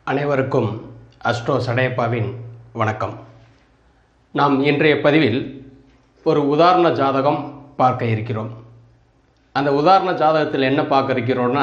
அனைவருக்கும் அஸ்ட்ரோ சடையப்பாவின் வணக்கம் நாம் இன்றைய பதிவில் ஒரு உதாரண ஜாதகம் பார்க்க இருக்கிறோம் அந்த உதாரண ஜாதகத்தில் என்ன பார்க்க இருக்கிறோம்னா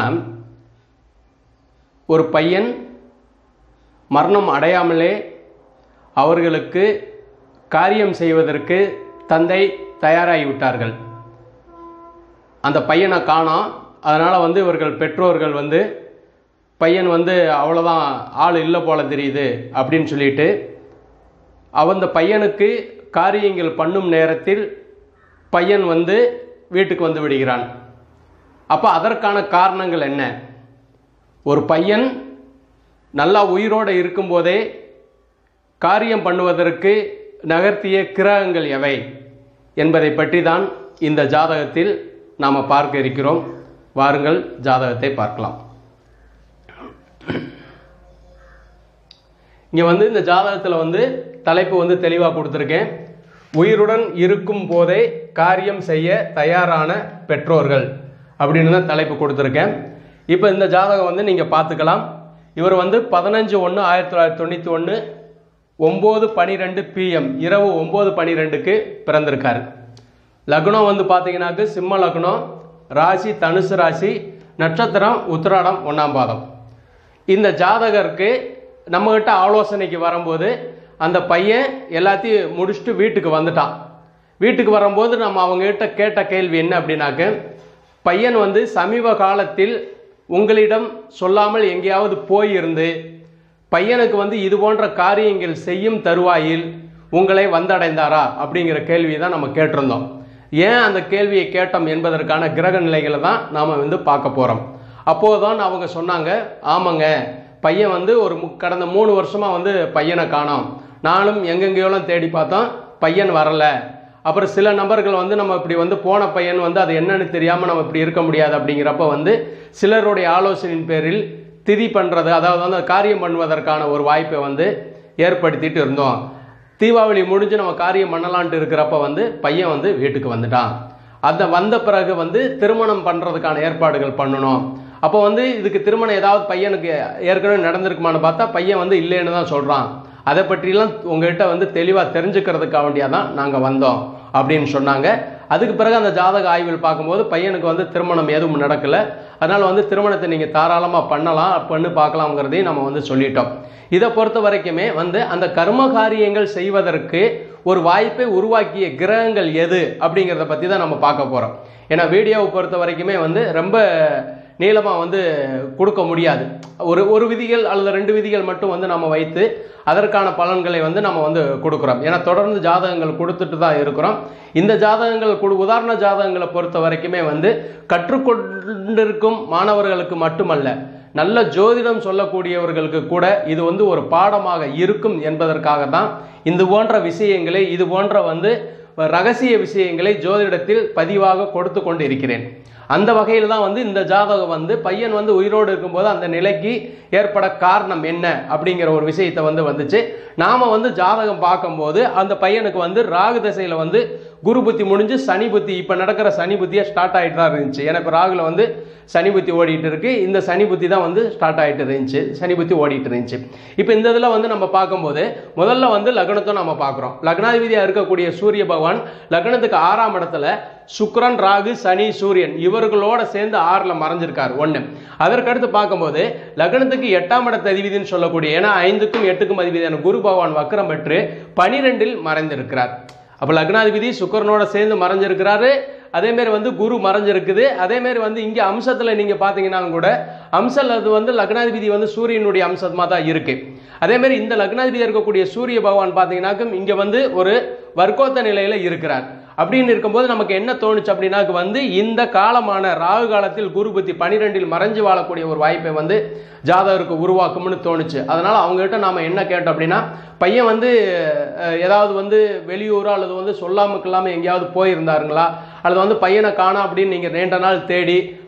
ஒரு பையன் மரணம் அடையாமலே அவர்களுக்கு காரியம் செய்வதற்கு தந்தை தயாராகிவிட்டார்கள் அந்த பையனை காணோம் அதனால் வந்து இவர்கள் பெற்றோர்கள் வந்து பையன் வந்து அவ்வளோதான் ஆள் இல்லை போல தெரியுது அப்படின்னு சொல்லிட்டு அந்த பையனுக்கு காரியங்கள் பண்ணும் நேரத்தில் பையன் வந்து வீட்டுக்கு வந்து விடுகிறான் அப்போ அதற்கான காரணங்கள் என்ன ஒரு பையன் நல்லா உயிரோடு இருக்கும்போதே காரியம் பண்ணுவதற்கு நகர்த்திய கிரகங்கள் எவை என்பதை பற்றி தான் இந்த ஜாதகத்தில் நாம் பார்க்க இருக்கிறோம் வாருங்கள் ஜாதகத்தை பார்க்கலாம் இங்கே வந்து இந்த ஜாதகத்தில் வந்து தலைப்பு வந்து தெளிவாக கொடுத்துருக்கேன் உயிருடன் இருக்கும் போதே காரியம் செய்ய தயாரான பெற்றோர்கள் அப்படின்னு தான் தலைப்பு கொடுத்துருக்கேன் இப்போ இந்த ஜாதகம் வந்து நீங்கள் பார்த்துக்கலாம் இவர் வந்து பதினஞ்சு ஒன்று ஆயிரத்தி தொள்ளாயிரத்தி தொண்ணூற்றி ஒன்று ஒம்பது பனிரெண்டு பிஎம் இரவு ஒம்பது பனிரெண்டுக்கு பிறந்திருக்காரு லக்னம் வந்து பார்த்தீங்கன்னாக்கு சிம்ம லக்னம் ராசி தனுசு ராசி நட்சத்திரம் உத்திராடம் ஒன்றாம் பாதம் இந்த ஜாதகருக்கு நம்மகிட்ட ஆலோசனைக்கு வரும்போது அந்த பையன் எல்லாத்தையும் முடிச்சுட்டு வீட்டுக்கு வந்துட்டான் வீட்டுக்கு வரும்போது நம்ம அவங்ககிட்ட கேட்ட கேள்வி என்ன அப்படின்னாக்க பையன் வந்து சமீப காலத்தில் உங்களிடம் சொல்லாமல் எங்கேயாவது போயிருந்து பையனுக்கு வந்து இது போன்ற காரியங்கள் செய்யும் தருவாயில் உங்களை வந்தடைந்தாரா அப்படிங்கிற கேள்வியை தான் நம்ம கேட்டிருந்தோம் ஏன் அந்த கேள்வியை கேட்டோம் என்பதற்கான கிரக நிலைகளை தான் நாம் வந்து பார்க்க போகிறோம் அப்போதான் அவங்க சொன்னாங்க ஆமாங்க பையன் வந்து ஒரு மு- கடந்த மூணு வருஷமாக வந்து பையனை காணோம் நானும் எங்கெங்கேயோலாம் தேடி பார்த்தோம் பையன் வரலை அப்புறம் சில நபர்கள் வந்து நம்ம இப்படி வந்து போன பையன் வந்து அது என்னன்னு தெரியாமல் நம்ம இப்படி இருக்க முடியாது அப்படிங்கிறப்ப வந்து சிலருடைய ஆலோசனையின் பேரில் திதி பண்ணுறது அதாவது வந்து காரியம் பண்ணுவதற்கான ஒரு வாய்ப்பை வந்து ஏற்படுத்திட்டு இருந்தோம் தீபாவளி முடிஞ்சு நம்ம காரியம் பண்ணலான்ட்டு இருக்கிறப்ப வந்து பையன் வந்து வீட்டுக்கு வந்துட்டான் அந்த வந்த பிறகு வந்து திருமணம் பண்ணுறதுக்கான ஏற்பாடுகள் பண்ணணும் அப்போ வந்து இதுக்கு திருமணம் ஏதாவது பையனுக்கு ஏற்கனவே நடந்திருக்குமான்னு பார்த்தா பையன் வந்து இல்லைன்னு தான் சொல்கிறான் அதை பற்றிலாம் உங்ககிட்ட வந்து தெளிவாக தெரிஞ்சுக்கிறதுக்காக வேண்டியாக தான் நாங்கள் வந்தோம் அப்படின்னு சொன்னாங்க அதுக்கு பிறகு அந்த ஜாதக ஆய்வில் பார்க்கும்போது பையனுக்கு வந்து திருமணம் எதுவும் நடக்கலை அதனால் வந்து திருமணத்தை நீங்கள் தாராளமாக பண்ணலாம் பண்ணு பார்க்கலாம்ங்கிறதையும் நம்ம வந்து சொல்லிட்டோம் இதை பொறுத்த வரைக்குமே வந்து அந்த கர்ம காரியங்கள் செய்வதற்கு ஒரு வாய்ப்பை உருவாக்கிய கிரகங்கள் எது அப்படிங்கிறத பற்றி தான் நம்ம பார்க்க போகிறோம் ஏன்னா வீடியோவை பொறுத்த வரைக்குமே வந்து ரொம்ப நீளமாக வந்து கொடுக்க முடியாது ஒரு ஒரு விதிகள் அல்லது ரெண்டு விதிகள் மட்டும் வந்து நம்ம வைத்து அதற்கான பலன்களை வந்து நம்ம வந்து கொடுக்குறோம் ஏன்னா தொடர்ந்து ஜாதகங்கள் கொடுத்துட்டு தான் இருக்கிறோம் இந்த ஜாதகங்கள் கொடு உதாரண ஜாதகங்களை பொறுத்த வரைக்குமே வந்து கற்றுக்கொண்டிருக்கும் மாணவர்களுக்கு மட்டுமல்ல நல்ல ஜோதிடம் சொல்லக்கூடியவர்களுக்கு கூட இது வந்து ஒரு பாடமாக இருக்கும் என்பதற்காக தான் இது போன்ற விஷயங்களை இது போன்ற வந்து ரகசிய விஷயங்களை ஜோதிடத்தில் பதிவாக கொடுத்து கொண்டு இருக்கிறேன் அந்த வகையில் தான் வந்து இந்த ஜாதகம் வந்து பையன் வந்து உயிரோடு இருக்கும்போது அந்த நிலைக்கு ஏற்பட காரணம் என்ன அப்படிங்கிற ஒரு விஷயத்தை வந்து வந்துச்சு நாம வந்து ஜாதகம் பார்க்கும்போது அந்த பையனுக்கு வந்து ராகு தசையில் வந்து குரு புத்தி முடிஞ்சு சனி புத்தி இப்போ நடக்கிற சனி புத்தியே ஸ்டார்ட் ஆகிட்டு தான் இருந்துச்சு ஏன்னா இப்போ ராகுல வந்து சனி புத்தி ஓடிட்டு இருக்கு இந்த சனி புத்தி தான் வந்து ஸ்டார்ட் ஆகிட்டு இருந்துச்சு சனி புத்தி ஓடிட்டு இருந்துச்சு இப்போ இந்த இதில் வந்து நம்ம பார்க்கும்போது முதல்ல வந்து லக்னத்தை நம்ம பார்க்குறோம் லக்னாதிபதியாக இருக்கக்கூடிய சூரிய பகவான் லக்னத்துக்கு ஆறாம் இடத்துல சுக்கிரன் ராகு சனி சூரியன் இவர்களோட சேர்ந்து ஆறில் மறைஞ்சிருக்கார் ஒன்று அதற்கடுத்து பார்க்கும்போது லக்னத்துக்கு எட்டாம் இடத்த அதிபதினு சொல்லக்கூடிய ஏன்னா ஐந்துக்கும் எட்டுக்கும் அதிபதியான குரு பகவான் வக்கரம் பெற்று பனிரெண்டில் மறைந்திருக்கிறார் அப்போ லக்னாதிபதி சுக்கரனோட சேர்ந்து மறைஞ்சிருக்கிறாரு அதேமாரி வந்து குரு மறைஞ்சிருக்குது அதேமாரி வந்து இங்கே அம்சத்தில் நீங்கள் பார்த்தீங்கன்னாலும் கூட அம்சல் அது வந்து லக்னாதிபதி வந்து சூரியனுடைய அம்சமாக தான் இருக்கு அதேமாரி இந்த லக்னாதிபதி இருக்கக்கூடிய சூரிய பகவான் பார்த்தீங்கன்னாக்கும் இங்கே வந்து ஒரு வர்க்கோத்த நிலையில் இருக்கிறார் அப்படின்னு இருக்கும்போது நமக்கு என்ன தோணுச்சு அப்படின்னாக்கு வந்து இந்த காலமான ராகு காலத்தில் குரு புத்தி பனிரெண்டில் மறைஞ்சு வாழக்கூடிய ஒரு வாய்ப்பை வந்து ஜாதகருக்கு உருவாக்கும்னு தோணுச்சு அதனால அவங்ககிட்ட நாம என்ன கேட்டோம் அப்படின்னா பையன் வந்து அஹ், ஏதாவது வந்து வெளியூரோ அல்லது வந்து சொல்லாம கொள்ளாம எங்கேயாவது போயிருந்தாருங்களா அல்லது வந்து பையனை காணோம் அப்படின்னு நீங்க நீண்ட நாள் தேடி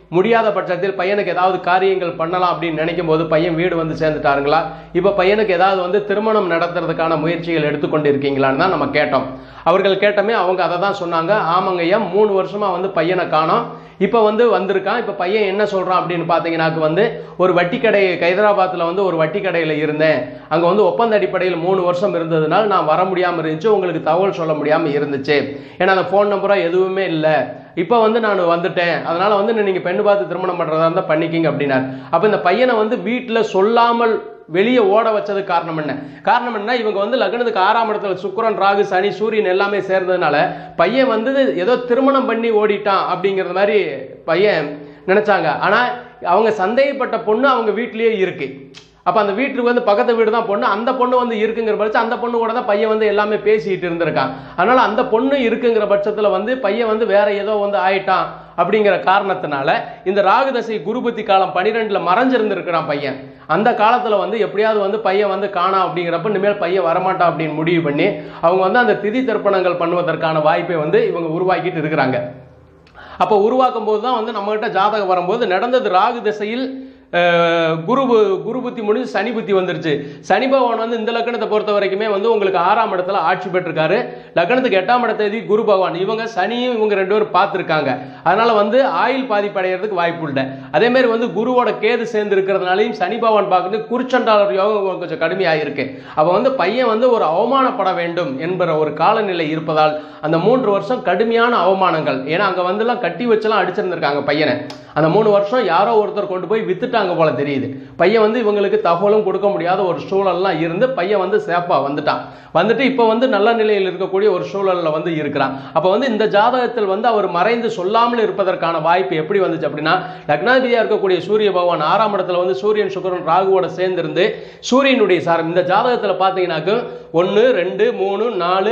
முடியாத பட்சத்தில் பையனுக்கு ஏதாவது காரியங்கள் பண்ணலாம் அப்படின்னு நினைக்கும் போது பையன் வீடு வந்து சேர்ந்துட்டாருங்களா இப்போ பையனுக்கு ஏதாவது வந்து திருமணம் நடத்துறதுக்கான முயற்சிகள் எடுத்துக்கொண்டு இருக்கீங்களான்னு தான் நம்ம கேட்டோம் அவர்கள் கேட்டமே அவங்க அதை தான் சொன்னாங்க ஆமாங்க ஐயா மூணு வருஷமா வந்து பையனை காணோம் இப்போ வந்து வந்திருக்கான் இப்போ பையன் என்ன சொல்றான் அப்படின்னு பார்த்தீங்கன்னாக்கு வந்து ஒரு வட்டி கடை ஹைதராபாத்தில் வந்து ஒரு வட்டி கடையில் இருந்தேன் அங்கே வந்து ஒப்பந்த அடிப்படையில் மூணு வருஷம் இருந்ததுனால நான் வர முடியாமல் இருந்துச்சு உங்களுக்கு தகவல் சொல்ல முடியாமல் இருந்துச்சு ஏன்னா அந்த ஃபோன் நம்பரோ எதுவுமே இல்லை இப்போ வந்து நான் வந்துட்டேன் அதனால வந்து நீங்கள் பெண்ணு பார்த்து திருமணம் பண்ணுறதா இருந்தால் பண்ணிக்கிங்க அப்படின்னார் அப்போ இந்த பையனை வந்து வீட்டில் சொல்லாமல் வெளியே ஓட வச்சது காரணம் என்ன காரணம் என்ன இவங்க வந்து லக்னத்துக்கு ஆறாம் இடத்துல சுக்கிரன் ராகு சனி சூரியன் எல்லாமே சேர்ந்ததுனால பையன் வந்து ஏதோ திருமணம் பண்ணி ஓடிட்டான் அப்படிங்கிறது மாதிரி பையன் நினைச்சாங்க ஆனா அவங்க சந்தேகப்பட்ட பொண்ணு அவங்க வீட்டிலேயே இருக்கு அப்ப அந்த வீட்டுக்கு வந்து பக்கத்து வீடு தான் பொண்ணு அந்த பொண்ணு வந்து இருக்குங்கிற பட்சம் அந்த பொண்ணு கூட தான் பையன் வந்து எல்லாமே பேசிட்டு இருந்திருக்கான் அதனால அந்த பொண்ணு இருக்குங்கிற பட்சத்துல வந்து பையன் வந்து வேற ஏதோ வந்து ஆயிட்டான் அப்படிங்கிற காரணத்தினால இந்த ராகு தசை குருபத்தி காலம் பனிரெண்டுல மறைஞ்சிருந்திருக்கிறான் பையன் அந்த காலத்துல வந்து எப்படியாவது வந்து பையன் வந்து காணா அப்படிங்கிறப்ப இனிமேல் பையன் வரமாட்டான் அப்படின்னு முடிவு பண்ணி அவங்க வந்து அந்த திதி தர்ப்பணங்கள் பண்ணுவதற்கான வாய்ப்பை வந்து இவங்க உருவாக்கிட்டு இருக்கிறாங்க அப்போ உருவாக்கும் போது தான் வந்து நம்மகிட்ட ஜாதகம் வரும்போது நடந்தது ராகு திசையில் அஹ், குரு பு- குரு புத்தி முடிஞ்சு சனி புத்தி வந்துருச்சு சனி பகவான் வந்து இந்த லக்னத்தை பொறுத்த வரைக்குமே வந்து உங்களுக்கு ஆறாம் இடத்துல ஆட்சி பெற்றிருக்காரு லக்னத்துக்கு எட்டாம் இடத்தேதி குரு பகவான் இவங்க சனியும் இவங்க ரெண்டு பேரும் பார்த்துருக்காங்க அதனால வந்து ஆயுள் பாதிப்படைகிறதுக்கு வாய்ப்பு இல்லை அதே மாதிரி வந்து குருவோட கேது சேர்ந்து இருக்கிறதுனாலையும் சனி பகவான் பார்க்குறது குருச்சண்டாளர் யோகம் கொஞ்சம் கடுமையாக இருக்கு அப்போ வந்து பையன் வந்து ஒரு அவமானப்பட வேண்டும் என்கிற ஒரு காலநிலை இருப்பதால் அந்த மூன்று வருஷம் கடுமையான அவமானங்கள் ஏன்னா அங்கே வந்துலாம் கட்டி வச்செல்லாம் அடிச்சிருந்திருக்காங்க பையனை அந்த மூணு வருஷம் யாரோ ஒருத்தர் கொண்டு போய் வித்துட்டாங்க போல தெரியுது பையன் வந்து இவங்களுக்கு தகவலும் கொடுக்க முடியாத ஒரு சூழல்லாம் இருந்து பையன் வந்து சேஃபாக வந்துட்டான் வந்துட்டு இப்போ வந்து நல்ல நிலையில் இருக்கக்கூடிய ஒரு சூழல்ல வந்து இருக்கிறான் அப்போ வந்து இந்த ஜாதகத்தில் வந்து அவர் மறைந்து சொல்லாமல் இருப்பதற்கான வாய்ப்பு எப்படி வந்துச்சு அப்படின்னா லக்னாதிபதியா இருக்கக்கூடிய சூரிய பகவான் ஆறாம் இடத்துல வந்து சூரியன் சுக்கிரன் ராகுவோட சேர்ந்திருந்து சூரியனுடைய சாரம் இந்த ஜாதகத்தில் பார்த்தீங்கன்னாக்க ஒன்று ரெண்டு மூணு நாலு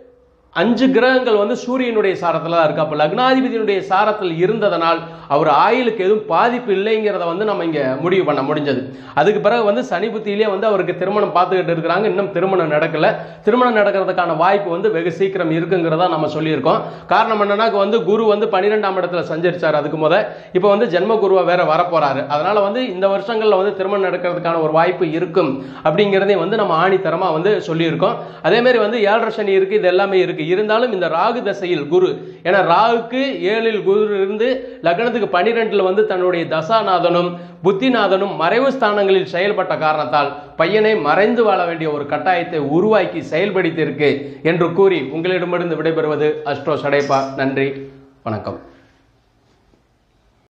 அஞ்சு கிரகங்கள் வந்து சூரியனுடைய சாரத்தில் தான் இருக்கு அப்போ லக்னாதிபதியினுடைய சாரத்தில் இருந்ததனால் அவர் ஆயுளுக்கு எதுவும் பாதிப்பு இல்லைங்கிறத வந்து நம்ம இங்கே முடிவு பண்ண முடிஞ்சது அதுக்கு பிறகு வந்து சனி புத்தியிலே வந்து அவருக்கு திருமணம் பார்த்துக்கிட்டு இருக்கிறாங்க இன்னும் திருமணம் நடக்கல திருமணம் நடக்கிறதுக்கான வாய்ப்பு வந்து வெகு சீக்கிரம் இருக்குங்கிறதா நம்ம சொல்லியிருக்கோம் காரணம் என்னன்னா வந்து குரு வந்து பன்னிரெண்டாம் இடத்துல சஞ்சரிச்சார் அதுக்கு முத இப்போ வந்து ஜென்ம குருவா வேற வரப்போறாரு அதனால வந்து இந்த வருஷங்கள்ல வந்து திருமணம் நடக்கிறதுக்கான ஒரு வாய்ப்பு இருக்கும் அப்படிங்கிறதையும் வந்து நம்ம ஆணித்தரமா வந்து சொல்லியிருக்கோம் அதே மாதிரி வந்து ஏழரை சனி இருக்கு இது எல்லாமே இருக்கு இருந்தாலும் இந்த ராகு தசையில் குரு ஏன்னா ராகுக்கு ஏழில் குரு இருந்து லக்னத்துக்கு பன்னிரெண்டுல வந்து தன்னுடைய தசாநாதனும் புத்திநாதனும் மறைவு ஸ்தானங்களில் செயல்பட்ட காரணத்தால் பையனை மறைந்து வாழ வேண்டிய ஒரு கட்டாயத்தை உருவாக்கி செயல்படுத்தி இருக்கு என்று கூறி உங்களிடமிருந்து விடைபெறுவது அஸ்ட்ரோ சடைப்பா நன்றி வணக்கம்